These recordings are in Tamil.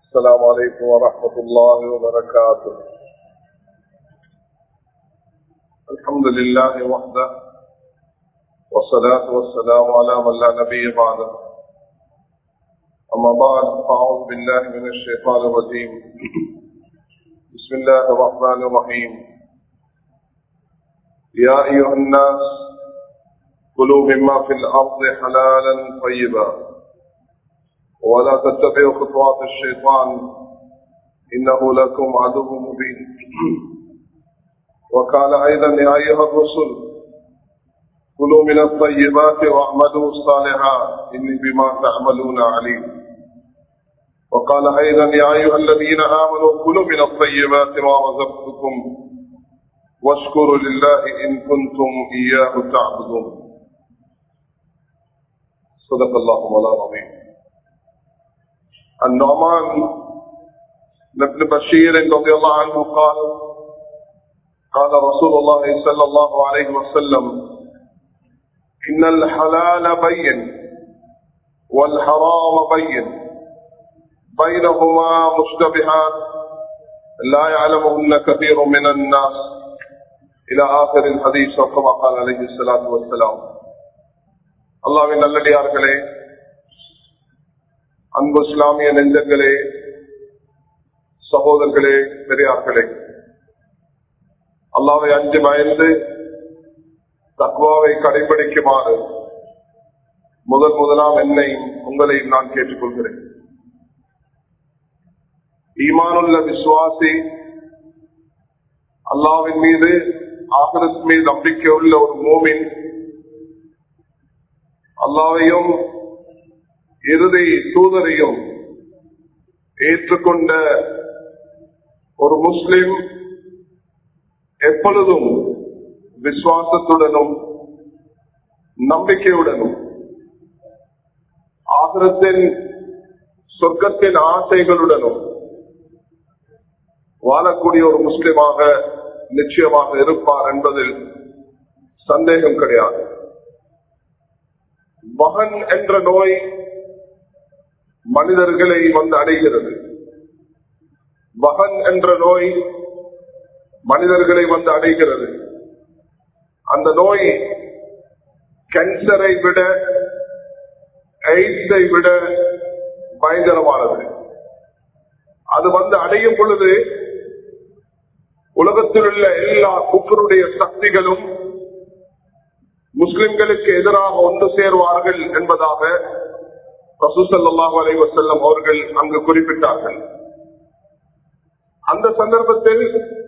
السلام عليكم ورحمة الله وبركاته الحمد لله وحده والصلاة والسلام على من لا نبي بعده أما بعد فأعوذ بالله من الشيطان الرجيم بسم الله الرحمن الرحيم يا أيها الناس كلوا مما في الأرض حلالا طيبا ولا تتبعوا خطوات الشيطان إنه لكم عدو مبين وقال أيضا يا أيها الرسل كلوا من الطيبات واعملوا صالحا إني بما تعملون عليم وقال أيضا يا أيها الذين آمنوا كلوا من الطيبات ما رزقتكم واشكروا لله إن كنتم إياه تعبدون صدق الله مولانا العظيم النعمان بن بشير رضي الله عنه قال قال رسول الله صلى الله عليه وسلم إن الحلال بين والحرام بين بينهما مشتبهات لا يعلمهن كثير من الناس إلى آخر الحديث وكما قال عليه الصلاة والسلام அல்லாவின் நல்லடியார்களே அன்பு இஸ்லாமிய நெஞ்சங்களே சகோதரர்களே பெரியார்களே அல்லாவை அஞ்சு பயந்து தக்குவாவை கடைபிடிக்குமாறு முதல் முதலாம் என்னை உங்களை நான் கேட்டுக்கொள்கிறேன் ஈமானுள்ள விசுவாசி அல்லாவின் மீது ஆகரத் மீது நம்பிக்கை உள்ள ஒரு மூமின் அல்லாவையும் இறுதி தூதரையும் ஏற்றுக்கொண்ட ஒரு முஸ்லிம் எப்பொழுதும் விசுவாசத்துடனும் நம்பிக்கையுடனும் ஆகரத்தின் சொர்க்கத்தின் ஆசைகளுடனும் வாழக்கூடிய ஒரு முஸ்லிமாக நிச்சயமாக இருப்பார் என்பதில் சந்தேகம் கிடையாது மகன் என்ற நோய் மனிதர்களை வந்து அடைகிறது மகன் என்ற நோய் மனிதர்களை வந்து அடைகிறது அந்த நோய் கேன்சரை விட எய்ட்ஸை விட பயங்கரமானது அது வந்து அடையும் பொழுது உலகத்தில் உள்ள எல்லா குக்கருடைய சக்திகளும் முஸ்லிம்களுக்கு எதிராக ஒன்று சேருவார்கள் என்பதாக ரசூசல்லாஹ் அலைவசல்லம் அவர்கள் அங்கு குறிப்பிட்டார்கள் அந்த சந்தர்ப்பத்தில்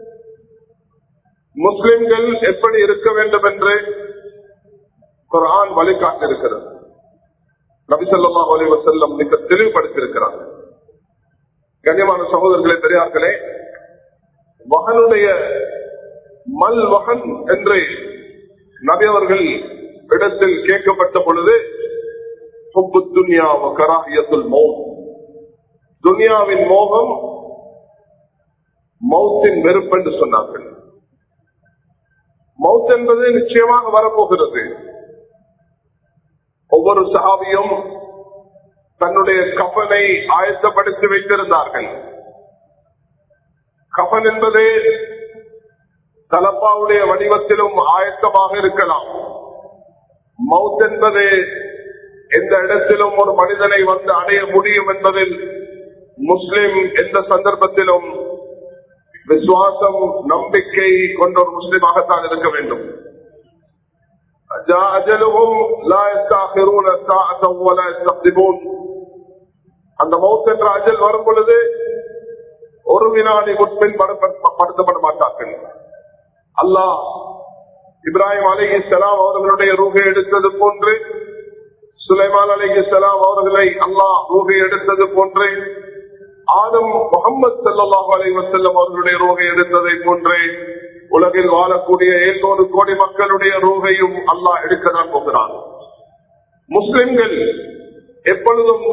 முஸ்லிம்கள் எப்படி இருக்க வேண்டும் என்று குரான் வழிகாட்டிருக்கிறது நபிசல்லா அலைவசல்லம் மிக தெளிவுபடுத்தியிருக்கிறார் கண்ணியமான சகோதரர்களே பெரியார்களே மகனுடைய மல் மகன் என்று நபி அவர்கள் இடத்தில் கேட்கப்பட்ட பொழுது துனியாவின் மோகம் மௌத்தின் வெறுப்பு என்று சொன்னார்கள் மவுத் என்பது நிச்சயமாக வரப்போகிறது ஒவ்வொரு சகாவியும் தன்னுடைய கபனை ஆயத்தப்படுத்தி வைத்திருந்தார்கள் கபன் என்பது தலப்பாவுடைய வடிவத்திலும் ஆயத்தமாக இருக்கலாம் மவுத் என்பது எந்த இடத்திலும் ஒரு மனிதனை வந்து அடைய முடியும் என்பதில் முஸ்லிம் எந்த சந்தர்ப்பத்திலும் விசுவாசம் நம்பிக்கை கொண்ட ஒரு முஸ்லிமாகத்தான் இருக்க வேண்டும் அந்த மவுத் என்ற அஜல் வரும் பொழுது ஒரு வினாடி முன்பின் படுத்தப்பட மாட்டார்கள் அல்லாஹ் இப்ராஹிம் அலி இஸ்லாம் அவர்களுடைய ரூகை எடுத்தது போன்று சுலைமான் அலி இஸ்லாம் அவர்களை அல்லாஹ் ரூகை எடுத்தது போன்று ஆதம் முகமது சல்லாஹ் அலி வசல்லம் அவர்களுடைய ரூகை எடுத்ததை போன்று உலகில் வாழக்கூடிய ஏழோரு கோடி மக்களுடைய ரூகையும் அல்லாஹ் எடுக்கதான் போகிறான் முஸ்லிம்கள் எப்பொழுதும்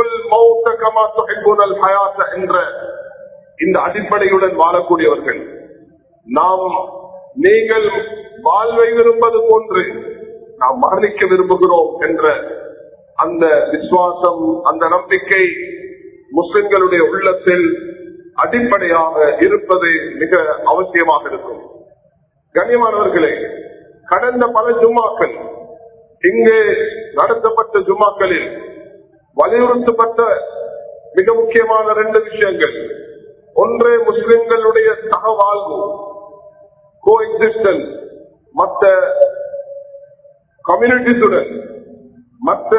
என்ற இந்த அடிப்படையுடன் வாழக்கூடியவர்கள் நாம் நீங்கள் வாழ்வை விரும்பது போன்று நாம் மரணிக்க விரும்புகிறோம் என்ற அந்த விசுவாசம் அந்த நம்பிக்கை முஸ்லிம்களுடைய உள்ளத்தில் அடிப்படையாக இருப்பது மிக அவசியமாக இருக்கும் கண்ணியமானவர்களே கடந்த பல ஜும்மாக்கள் இங்கே நடத்தப்பட்ட ஜும்மாக்களில் வலியுறுத்தப்பட்ட மிக முக்கியமான ரெண்டு விஷயங்கள் ஒன்று முஸ்லிம்களுடைய சகவாழ்வு கோ எக்ஸிஸ்டன்ஸ் மற்ற கம்யூனிட்டிஸுடன் மற்ற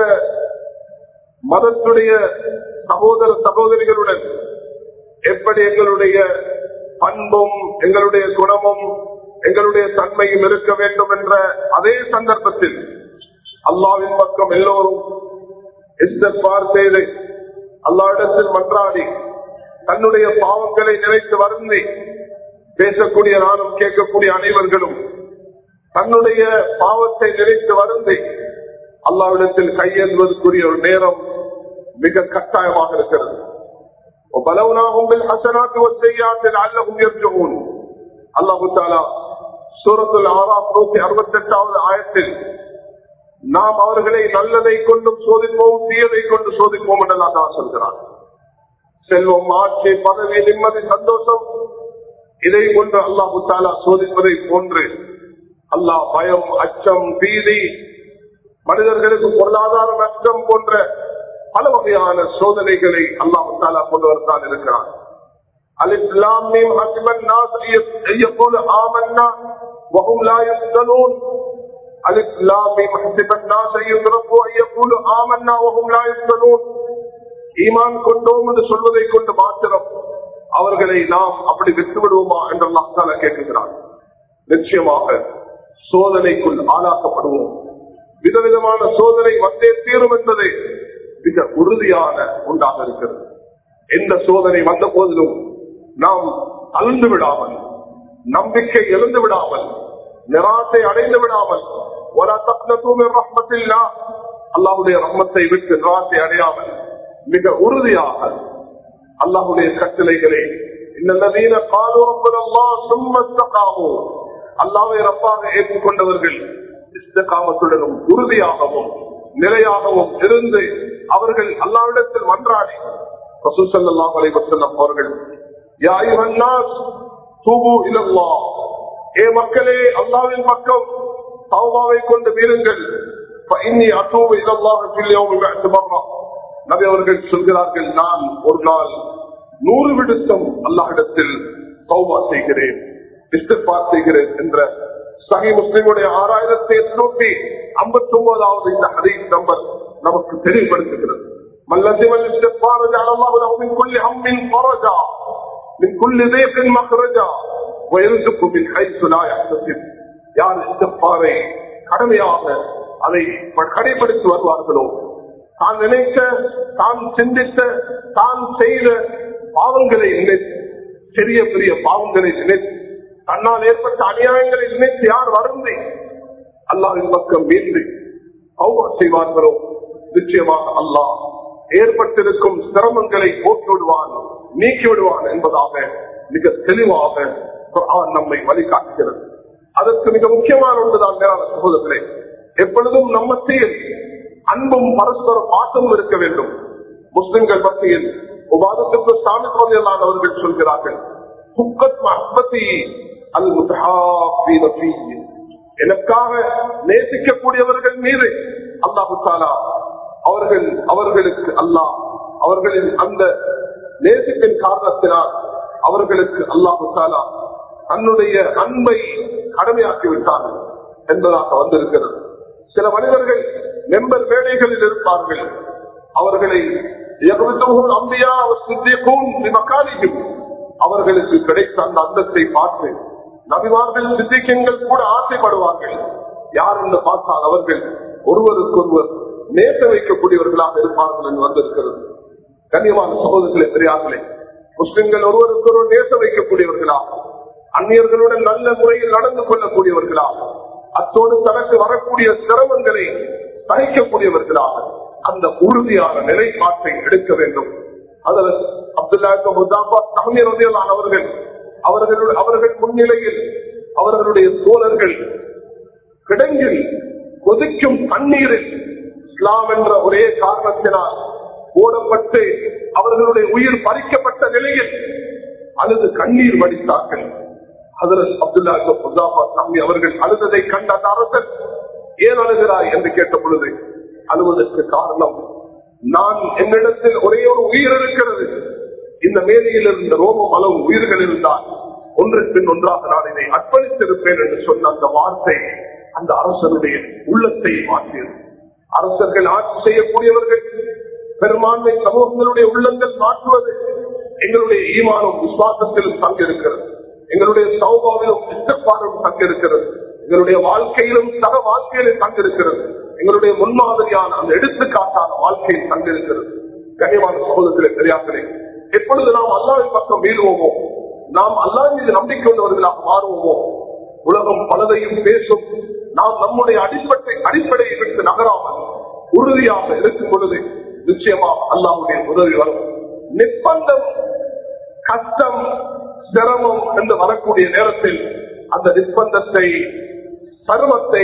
மதத்துடைய சகோதர சகோதரிகளுடன் எப்படி எங்களுடைய பண்பும் எங்களுடைய குணமும் எங்களுடைய தன்மையும் இருக்க வேண்டும் என்ற அதே சந்தர்ப்பத்தில் அல்லாவின் பக்கம் எல்லோரும் இஸ்தபார் செய்து அல்லாவிடத்தில் மன்றாடி தன்னுடைய பாவங்களை நினைத்து வருந்தி பேசக்கூடிய நானும் கேட்கக்கூடிய அனைவர்களும் தன்னுடைய பாவத்தை நினைத்து வருந்தி அல்லாவிடத்தில் கையேந்துவதற்குரிய ஒரு நேரம் மிக கட்டாயமாக இருக்கிறது وبلوناهم بالحسنات والسيئات لعلهم يرجعون الله تعالى சூரத்துல் ஆறாம் நூத்தி அறுபத்தி எட்டாவது ஆயத்தில் நாம் அவர்களை நல்லதை கொண்டும் சோதிப்போம் தீயதை கொண்டு சோதிப்போம் என்று தான் சொல்கிறார் செல்வம் ஆட்சி பதவி நிம்மதி சந்தோஷம் இதை கொண்டு அல்லாஹு தாலா சோதிப்பதை போன்று அல்லாஹ் பயம் அச்சம் பீதி மனிதர்களுக்கு பொருளாதார நஷ்டம் போன்ற பல வகையான சோதனைகளை அல்லாஹு தாலா கொண்டு வரத்தான் இருக்கிறார் அலிஸ்லாமின் ஹசிபன் நாசியப்போது ஆமன்னா வகும் லாயுத்தனூன் அலிஸ்லாமின் ஹசிபன் நாசையுறப்போ ஐயப்போது ஆமன்னா வகும் லாயுத்தனூன் ஈமான் கொண்டோம் என்று சொல்வதை கொண்டு மாத்திரம் அவர்களை நாம் அப்படி விட்டு விடுவோமா என்று அல்லாஹால கேட்கிறார் நிச்சயமாக சோதனைக்குள் ஆளாக்கப்படுவோம் விதவிதமான சோதனை வந்தே தீரும் என்பது மிக உறுதியான ஒன்றாக இருக்கிறது எந்த சோதனை வந்த போதிலும் நாம் அழுந்து விடாமல் நம்பிக்கை எழுந்து விடாமல் நிராசை அடைந்து விடாமல் அல்லாஹுடைய ரம்மத்தை விட்டு நிராசை அடையாமல் மிக உறுதியாக அல்லாஹுடைய கட்டளைகளை இந்த காலோ அல்லாவை ரப்பாக ஏற்றுக்கொண்டவர்கள் இஸ்தகாமத்துடனும் உறுதியாகவும் நிலையாகவும் இருந்து அவர்கள் அல்லாவிடத்தில் மன்றாடி ரசூசல்லாஹ் அலைவசல்லம் அவர்கள் தூபு இலல்லா ஏ மக்களே அல்லாவின் பக்கம் தௌபாவை கொண்டு வீருங்கள் இன்னி அத்தூபு இலல்லாக நபி அவர்கள் சொல்கிறார்கள் நான் ஒரு நாள் நூறு விடுத்தம் அல்லாஹிடத்தில் தௌபா செய்கிறேன் இஸ்திஃபார் செய்கிறேன் என்ற சகி முஸ்லிமுடைய ஆறாயிரத்தி எட்நூத்தி ஐம்பத்தி ஒன்பதாவது இந்த ஹதீஸ் நம்பர் நமக்கு தெளிவுபடுத்துகிறது மல்லசிம் الاستغفار جعل الله له من كل هم فرجا من كل ضيق مخرجا ويرزق من حيث لا يحتسب யார் இஸ்திஃபாரை கடமையாக அதை கடைபிடித்து வருவார்களோ தான் நினைத்த தான் சிந்தித்த தான் செய்த பாவங்களை நினைத்து பெரிய பெரிய பாவங்களை நினைத்து தன்னால் ஏற்பட்ட அநியாயங்களை நினைத்து யார் வருந்தி அல்லாவின் பக்கம் மீண்டு அவ்வா செய்வார்களோ நிச்சயமாக அல்லாஹ் ஏற்பட்டிருக்கும் சிரமங்களை போக்கி விடுவான் நீக்கி விடுவான் என்பதாக மிக தெளிவாக குர்ஆன் நம்மை வழிகாட்டுகிறது அதற்கு மிக முக்கியமான ஒன்றுதான் மேலான சகோதரர்களே எப்பொழுதும் நம்ம மத்தியில் அன்பும் பரஸ்பர பாசமும் இருக்க வேண்டும் முஸ்லிம்கள் மத்தியில் உபாதத்திற்கு சாமி சோதனையிலான அவர்கள் சொல்கிறார்கள் துக்கத் மஹ்பத்தி அல் முத்தஹாபீன ஃபீஹி. எனக்காக நேசிக்கக்கூடியவர்கள் மீது அல்லாஹு தாலா அவர்கள் அவர்களுக்கு அல்லாஹ் அவர்களின் அந்த நேசிப்பின் காரணத்தினால் அவர்களுக்கு அல்லாஹு தாலா தன்னுடைய அன்பை கடமையாக்கி விட்டார்கள் என்பதாக வந்திருக்கிறது சில மனிதர்கள் மெம்பர் மேடைகளில் இருப்பார்கள் அவர்களை எவ்வளவு அம்பியா சித்திக்கும் மக்காலிக்கும் அவர்களுக்கு கிடைத்த அந்த அந்தத்தை பார்த்து நபிமார்கள் சித்திக்கங்கள் கூட ஆசைப்படுவார்கள் யார் என்று பார்த்தால் அவர்கள் ஒருவருக்கொருவர் நேச வைக்கக்கூடியவர்களாக இருப்பார்கள் என்று வந்திருக்கிறது கண்ணியமான சகோதரர்களே பெரியார்களே முஸ்லிம்கள் ஒருவருக்கொருவர் நேச வைக்கக்கூடியவர்களாக அந்நியர்களுடன் நல்ல முறையில் நடந்து கொள்ளக்கூடியவர்களாக அத்தோடு தனக்கு வரக்கூடிய சிரமங்களை சகிக்கக்கூடியவர்களாக அந்த உறுதியான நிலைப்பாட்டை எடுக்க வேண்டும் அதில் அப்துல்லா முதாபா தகவல் அவர்கள் அவர்கள் அவர்கள் முன்னிலையில் அவர்களுடைய தோழர்கள் கிடங்கில் கொதிக்கும் தண்ணீரில் இஸ்லாம் என்ற ஒரே காரணத்தினால் போடப்பட்டு அவர்களுடைய உயிர் பறிக்கப்பட்ட நிலையில் அழுது கண்ணீர் வடித்தார்கள் ஹதரத் அப்துல்லா முசாஃபா தம்பி அவர்கள் அழுததை கண்ட அந்த அரசன் ஏன் அழுகிறாய் என்று கேட்ட பொழுது அழுவதற்கு காரணம் நான் என்னிடத்தில் ஒரே ஒரு உயிர் இருக்கிறது இந்த மேலையில் இருந்த ரோமம் அளவு உயிர்கள் இருந்தால் ஒன்றின் பின் ஒன்றாக நான் இதை அர்ப்பணித்திருப்பேன் என்று சொன்ன அந்த வார்த்தை அந்த அரசனுடைய உள்ளத்தை மாற்றியது அரசர்கள் ஆட்சி செய்யக்கூடியவர்கள் பெரும்பான்மை சமூகங்களுடைய உள்ளங்கள் மாற்றுவது எங்களுடைய ஈமானும் விசுவாசத்திலும் தங்கிருக்கிறது எங்களுடைய சௌபாவிலும் இஷ்டப்பாடும் தங்கிருக்கிறது எங்களுடைய வாழ்க்கையிலும் சக வாழ்க்கையிலும் தங்கிருக்கிறது எங்களுடைய முன்மாதிரியான அந்த எடுத்துக்காட்டான வாழ்க்கையில் தங்கிருக்கிறது கனிவான சமூகத்திலே பெரியார்களே எப்பொழுது நாம் அல்லாவின் பக்கம் மீறுவோமோ நாம் அல்லாஹ் மீது நம்பிக்கை கொண்டவர்களாக மாறுவோமோ உலகம் பலதையும் பேசும் நாம் நம்முடைய அடிப்படை அடிப்படையை விட்டு நகராமல் உறுதியாக இருக்கும் பொழுது நிச்சயமாக அல்லாவுடைய உதவி வரும் நிர்பந்தம் கஷ்டம் சிரமம் என்று வரக்கூடிய நேரத்தில் அந்த நிர்பந்தத்தை சருமத்தை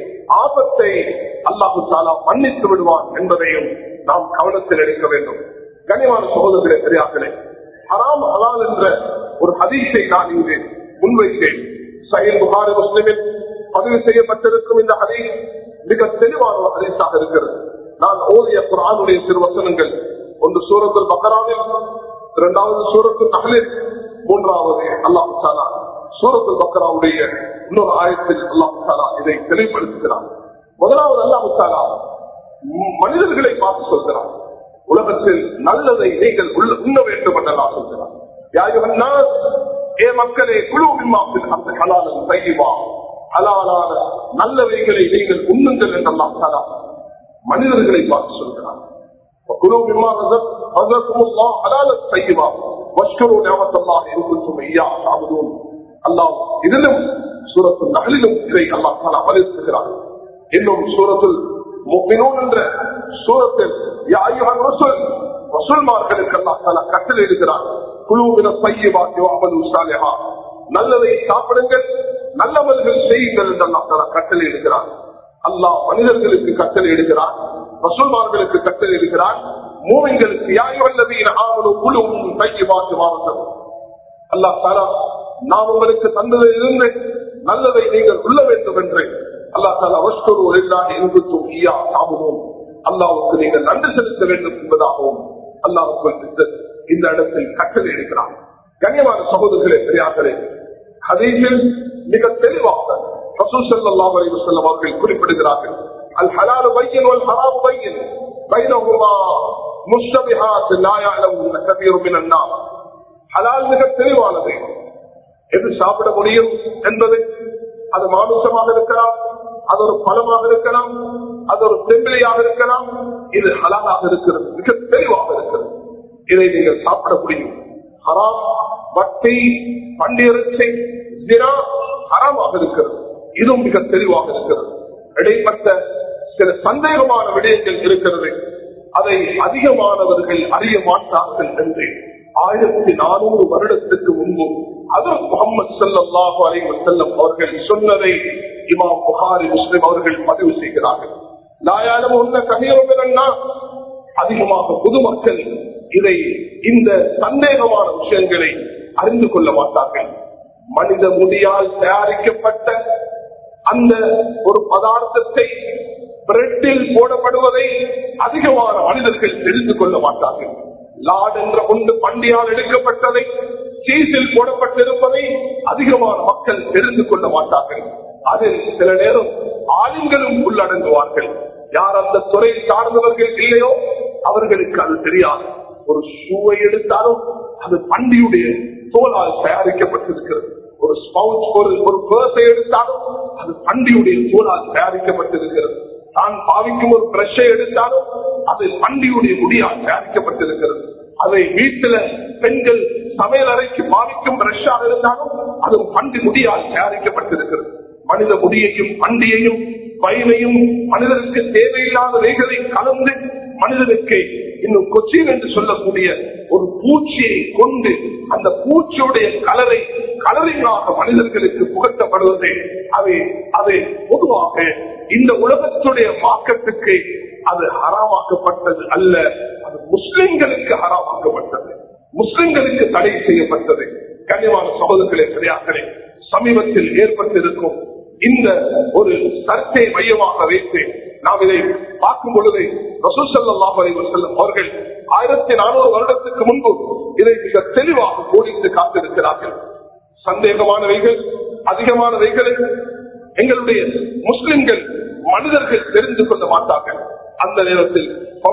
ஆபத்தை அல்லாஹு தாலா மன்னித்து விடுவான் என்பதையும் நாம் கவனத்தில் எடுக்க வேண்டும் கனிவான சகோதரர்களே பெரியார்களே ஹராம் ஹலால் என்ற ஒரு ஹதீஸை நான் இங்கு முன்வைத்தேன் சயல் புகாரி முஸ்லிமில் பதிவு செய்யப்பட்டிருக்கும் இந்த ஹதீஸ் மிக தெளிவான ஒரு ஹதீஸாக இருக்கிறது நான் ஓதிய குரானுடைய சிறு வசனங்கள் ஒன்று சூரத்தில் பக்கராவில் இரண்டாவது சூரத்து நகலில் மூன்றாவது அல்லாஹு தாலா சூரத்து பக்கராவுடைய இன்னொரு ஆயத்தில் அல்லாஹு தாலா இதை தெளிவுபடுத்துகிறார் முதலாவது அல்லாஹு தாலா மனிதர்களை பார்த்து சொல்கிறார் உலகத்தில் நல்லதை நீங்கள் உள்ள- உண்ண வேண்டும் என்றெல்லாம் சொல்கிறார் யாயுகன்னா ஏ மக்களே குழு விமாத்தில் அந்த கலாலம் செய்வா ஹலாலான நல்லவைகளை நீங்கள் உண்ணுங்கள் என்றெல்லாம் தாலா மனிதர்களை பார்த்து சொல்கிறார் وكلوا مما رزق- رزقكم الله حلالا طيبا واشكروا نعمة الله إن كنتم إياه تعبدون அல்லாஹ் இதிலும் சூரத்து நகலிலும் இதை அல்லாஹ் தாலா வலியுறுத்துகிறார் இன்னும் சூரத்துல் முஃமினூன் என்ற சூரத்தில் யா அய்யுஹல் ரசூல் ரசூல்மார்களுக்கு அல்லாஹ் தாலா கட்டளையிடுகிறார் குழுவின பையவாக்கி அமலு சாலிஹா நல்லதை சாப்பிடுங்கள் நல்லவர்கள் செய்யுங்கள் என்று அல்லாஹ் தாலா கட்டளையிடுகிறார் அல்லாஹ் மனிதர்களுக்கு கட்டளை இடுகிறார் ரசூல்மார்களுக்கு கட்டளை இடுகிறார் மூவிங்களுக்கு யாயுவல்லதீன ஆவலும் குழுவும் பையவாக்கி வாழ்ந்தது அல்லாஹ் தாலா நாம் உங்களுக்கு தந்ததில் இருந்து நல்லதை நீங்கள் உள்ள வேண்டும் என்று அல்லாஹ் தாலா வஸ்கரு இல்லாஹ் எங்குத்தும் ஈயா சாபுவோம் அல்லாவுக்கு நீங்கள் நன்றி செலுத்த வேண்டும் என்பதாகவும் அல்லாஹுக்கு இந்த இடத்தில் கட்டளை எடுக்கிறார் கண்ணியமான சகோதரர்களே பெரியார்களே ஹதீஸில் மிக தெளிவாக ரசூல் ஸல்லல்லாஹு அலைஹி வஸல்லம் அவர்கள் குறிப்பிடுகிறார்கள் அல் ஹலாலு பையன் வல் ஹராமு பையன் பைனஹுமா முஷ்தபிஹாத் லா யஅலமுன்ன கபீரு மினன் நாஸ் ஹலால் மிக தெளிவானது எது சாப்பிட முடியும் என்பது அது மாமிசமாக இருக்கலாம் அது ஒரு பழமாக இருக்கலாம் அது ஒரு செம்பிளையாக இருக்கலாம் இது ஹலாலாக இருக்கிறது மிக தெளிவாக இருக்கிறது இதை நீங்கள் சாப்பிட முடியும் ஹராம் வட்டி பண்டிகை தினா ஹராமாக இருக்கிறது இதுவும் மிக தெளிவாக இருக்கிறது இடைப்பட்ட சில சந்தேகமான விடயங்கள் இருக்கிறது அதை அதிகமானவர்கள் அறிய மாட்டார்கள் என்று ஆயிரத்தி நானூறு வருடத்துக்கு முன்பு அதர் முகமது சல்லாஹு அலைஹி வஸல்லம் அவர்கள் சொன்னதை இமாம் புகாரி முஸ்லிம் அவர்கள் பதிவு செய்கிறார்கள் நாயாலும் உள்ள கமியவர்கள்னா அதிகமாக பொதுமக்கள் இதை இந்த சந்தேகமான விஷயங்களை அறிந்து கொள்ள மாட்டார்கள் மனித முடியால் தயாரிக்கப்பட்ட அந்த ஒரு பதார்த்தத்தை பிரெட்டில் போடப்படுவதை அதிகமான மனிதர்கள் தெரிந்து கொள்ள மாட்டார்கள் லாட் என்ற ஒன்று பண்டியால் எடுக்கப்பட்டதை சீசில் போடப்பட்டிருப்பதை அதிகமான மக்கள் தெரிந்து கொள்ள மாட்டார்கள் அதில் சில நேரம் ஆளுங்களும் உள்ளடங்குவார்கள் யார் அந்த துறை சார்ந்தவர்கள் இல்லையோ அவர்களுக்கு அது தெரியாது ஒரு ஷூவை எடுத்தாலும் அது பண்டியுடைய தோலால் தயாரிக்கப்பட்டிருக்கிறது ஒரு ஸ்பவுச் ஒரு ஒரு பேர்ஸை எடுத்தாலும் அது பண்டியுடைய தோலால் தயாரிக்கப்பட்டிருக்கிறது தான் பாவிக்கும் ஒரு பிரஷை எடுத்தாலும் அது பண்டியுடைய முடியால் தயாரிக்கப்பட்டிருக்கிறது அதை வீட்டில பெண்கள் சமையல் அறைக்கு பாவிக்கும் பிரஷாக இருந்தாலும் அது பண்டி முடியால் தயாரிக்கப்பட்டிருக்கிறது மனித முடியையும் பண்டியையும் பயிரையும் மனிதனுக்கு தேவையில்லாத வேகளை கலந்து மனிதனுக்கு இன்னும் கொச்சின் என்று சொல்லக்கூடிய ஒரு பூச்சியை கொண்டு அந்த பூச்சியுடைய கலரை கலரிங்காக மனிதர்களுக்கு புகட்டப்படுவது அது அது பொதுவாக இந்த உலகத்துடைய மார்க்கத்துக்கு அது ஹராமாக்கப்பட்டது அல்ல அது முஸ்லிம்களுக்கு ஹராமாக்கப்பட்டது முஸ்லிம்களுக்கு தடை செய்யப்பட்டது கனிவான சகோதரர்களே பெரியார்களே சமீபத்தில் ஏற்பட்டிருக்கும் இந்த ஒரு சர்ச்சை மையமாக வைத்து நாம் இதை பார்க்கும் பொழுது ரசூசல்லாஹ் செல்லும் அவர்கள் ஆயிரத்தி நானூறு வருடத்துக்கு முன்பு இதை மிக தெளிவாக கோடித்து காத்திருக்கிறார்கள் சந்தேகமானவைகள் அதிகமானவைகளை எங்களுடைய முஸ்லிம்கள் மனிதர்கள் தெரிந்து கொள்ள மாட்டார்கள் அந்த நேரத்தில்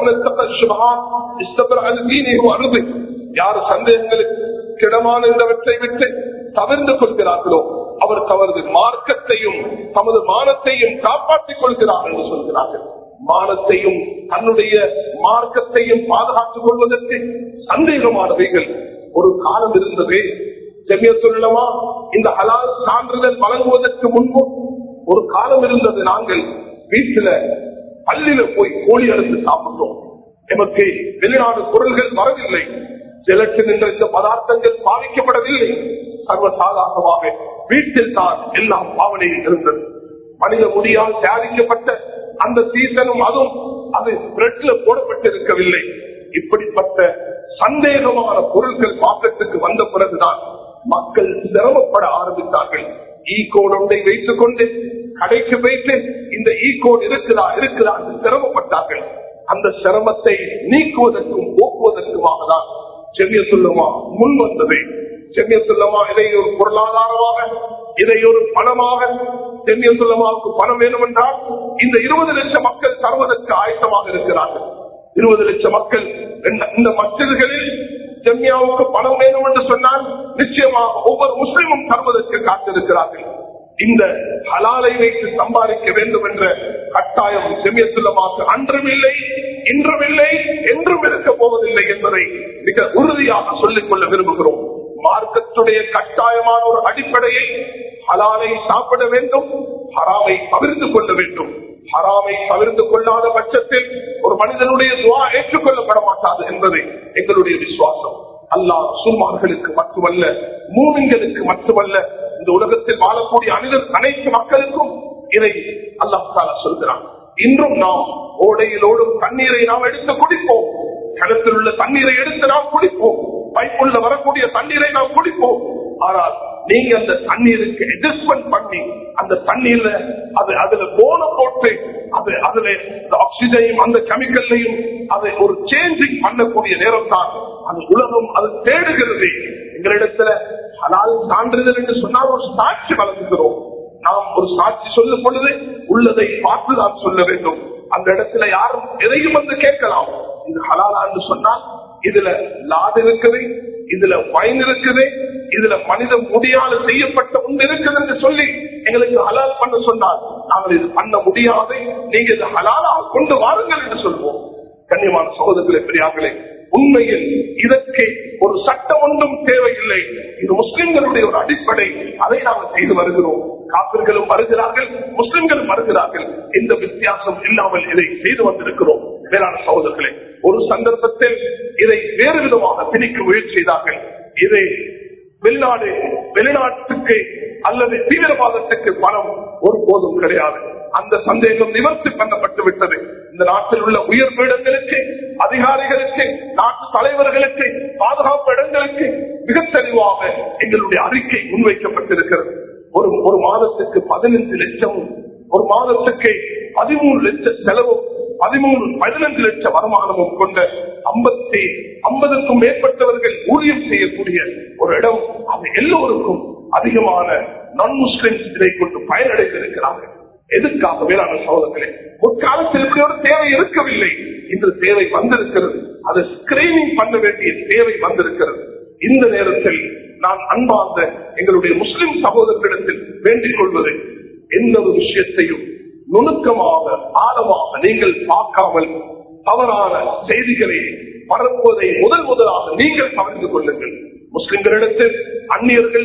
அருது யார் சந்தேகங்களுக்கு கிடமான இந்தவற்றை விட்டு தவிர்ந்து கொள்கிறார்களோ அவர் தவறு மார்க்கத்தையும் தமது மானத்தையும் காப்பாற்றிக் கொள்கிறார் என்று சொல்கிறார்கள் மானத்தையும் தன்னுடைய மார்க்கத்தையும் பாதுகாத்துக் கொள்வதற்கு சந்தேகமானவைகள் ஒரு காலம் இருந்தது செமியத்துள்ளமா இந்த ஹலால் சான்றிதழ் வழங்குவதற்கு முன்பு ஒரு காலம் இருந்தது நாங்கள் வீட்டுல பள்ளியில போய் கோழி அறுத்து சாப்பிட்டோம் எமக்கு வெளிநாடு பொருள்கள் வரவில்லை சிலருக்கு நின்ற இந்த பதார்த்தங்கள் பாதிக்கப்படவில்லை சர்வசாதாரணமாக வீட்டில் தான் எல்லாம் பாவனையில் இருந்தது மனித முடியால் தயாரிக்கப்பட்ட அந்த சீசனும் அதுவும் அது பிரெட்ல போடப்பட்டிருக்கவில்லை இப்படிப்பட்ட சந்தேகமான பொருட்கள் மாற்றத்துக்கு வந்த பிறகுதான் மக்கள் சிரமப்பட ஆரம்பித்தார்கள் ஈ கோட் ஒன்றை வைத்துக் கொண்டு கடைக்கு வைத்து இந்த ஈ கோட் இருக்குதா இருக்குதா என்று சிரமப்பட்டார்கள் அந்த சிரமத்தை நீக்குவதற்கும் போக்குவதற்குமாக தான் சென்னிய சொல்லுமா முன் வந்தது சென்னிய சொல்லுமா இதை ஒரு பொருளாதாரமாக இதை ஒரு பணமாக சென்னிய சொல்லமாவுக்கு பணம் வேணும் என்றால் இந்த இருபது லட்சம் மக்கள் தருவதற்கு ஆயத்தமாக இருக்கிறார்கள் இருபது லட்சம் மக்கள் இந்த மசிதிகளில் ஜெம்யாவுக்கு பணம் வேணும் என்று சொன்னால் நிச்சயமாக ஒவ்வொரு முஸ்லிமும் தருவதற்கு காத்திருக்கிறார்கள் இந்த ஹலாலை வைத்து சம்பாதிக்க வேண்டும் என்ற கட்டாயம் செமியத்துள்ளமாக அன்றும் இல்லை இன்றும் இல்லை என்றும் இருக்க போவதில்லை என்பதை மிக உறுதியாக சொல்லிக் கொள்ள விரும்புகிறோம் மார்க்கத்துடைய கட்டாயமான ஒரு அடிப்படையை ஹலாலை சாப்பிட வேண்டும் ஹராமை பகிர்ந்து கொள்ள வேண்டும் ஹராமை பகிர்ந்து கொள்ளாத பட்சத்தில் ஒரு மனிதனுடைய துவா ஏற்றுக்கொள்ளப்பட மாட்டாது என்பது எங்களுடைய விசுவாசம் அல்லாஹ் சுல்மார்களுக்கு மட்டுமல்ல மூமின்களுக்கு மட்டுமல்ல இந்த உலகத்தில் வாழக்கூடிய அனைத்து அனைத்து மக்களுக்கும் இதை அல்லாஹால சொல்கிறான் இன்றும் நாம் ஓடையிலோடும் தண்ணீரை நாம் எடுத்து குடிப்போம் கிணத்தில் உள்ள தண்ணீரை எடுத்து நாம் குடிப்போம் பைப்புள்ள வரக்கூடிய தண்ணீரை நாம் குடிப்போம் ஆனால் நீங்க அந்த தண்ணீருக்கு அட்ஜஸ்ட்மெண்ட் பண்ணி அந்த தண்ணீர்ல அது அதுல போன போட்டு அது அதுல ஆக்சிஜனையும் அந்த கெமிக்கல்லையும் அதை ஒரு சேஞ்சிங் பண்ணக்கூடிய நேரம் தான் அது உலகம் அது தேடுகிறது எங்களிடத்துல ஹலால் சான்றிதழ் என்று சொன்னால் ஒரு சாட்சி வழங்குகிறோம் நாம் ஒரு சாட்சி சொல்லும் பொழுது உள்ளதை பார்த்துதான் சொல்ல வேண்டும் அந்த இடத்துல யாரும் எதையும் வந்து கேட்கலாம் இது ஹலாலா என்று சொன்னால் இதுல லாது இருக்குது இதுல வயன் இருக்குது இதுல மனித முடியாத செய்யப்பட்ட ஒன்று இருக்குது என்று சொல்லி எங்களுக்கு ஹலால் பண்ண சொன்னால் நாங்கள் இது பண்ண முடியாது நீங்க இது ஹலாலா கொண்டு வாருங்கள் என்று சொல்வோம் கண்ணியமான சகோதரர்களே பெரியார்களே உண்மையில் இதற்கு ஒரு சட்டம் ஒன்றும் தேவையில்லை இது முஸ்லிம்களுடைய ஒரு அடிப்படை அதை நாங்கள் செய்து வருகிறோம் காப்பிர்களும் வருகிறார்கள் முஸ்லிம்களும் வருகிறார்கள் எந்த வித்தியாசம் இல்லாமல் இதை செய்து வந்திருக்கிறோம் வேளாண் சகோதரர்களே ஒரு சந்தர்ப்பத்தில் இதை வேறு விதமாக திணிக்க முயற்சி செய்தார்கள் இதை வெளிநாடு வெளிநாட்டுக்கு அல்லது தீவிரவாதத்துக்கு பணம் ஒருபோதும் கிடையாது அந்த சந்தேகம் நிவர்த்தி பண்ணப்பட்டு விட்டது இந்த நாட்டில் உள்ள உயர் பீடங்களுக்கு அதிகாரிகளுக்கு நாட்டு தலைவர்களுக்கு பாதுகாப்பு இடங்களுக்கு மிக தெளிவாக எங்களுடைய அறிக்கை முன்வைக்கப்பட்டிருக்கிறது ஒரு ஒரு மாதத்துக்கு பதினைந்து லட்சம் ஒரு மாதத்துக்கு பதிமூணு லட்சம் செலவும் பதிமூணு பதினஞ்சு லட்சம் வருமானமும் கொண்ட ஐம்பத்தி ஐம்பதுக்கும் மேற்பட்டவர்கள் ஊழியம் செய்யக்கூடிய ஒரு இடம் அது எல்லோருக்கும் அதிகமான நான் முஸ்லிம்ஸ் இதை கொண்டு பயனடைந்திருக்கிறார்கள் எதுக்காக வேளாண் சகோதரர்களே முற்காலத்தில் இப்படி ஒரு தேவை இருக்கவில்லை இன்று தேவை வந்திருக்கிறது அதை ஸ்கிரீனிங் பண்ண வேண்டிய தேவை வந்திருக்கிறது இந்த நேரத்தில் நான் அன்பார்ந்த எங்களுடைய முஸ்லிம் சகோதரர்களிடத்தில் வேண்டிக் கொள்வது எந்த ஒரு விஷயத்தையும் நுணுக்கமாக ஆழமாக நீங்கள் பார்க்காமல் தவறான செய்திகளை பரப்புவதை முதல் முதலாக நீங்கள் கவர்ந்து கொள்ளுங்கள் முஸ்லிம்களிடத்தில் அந்நியர்கள்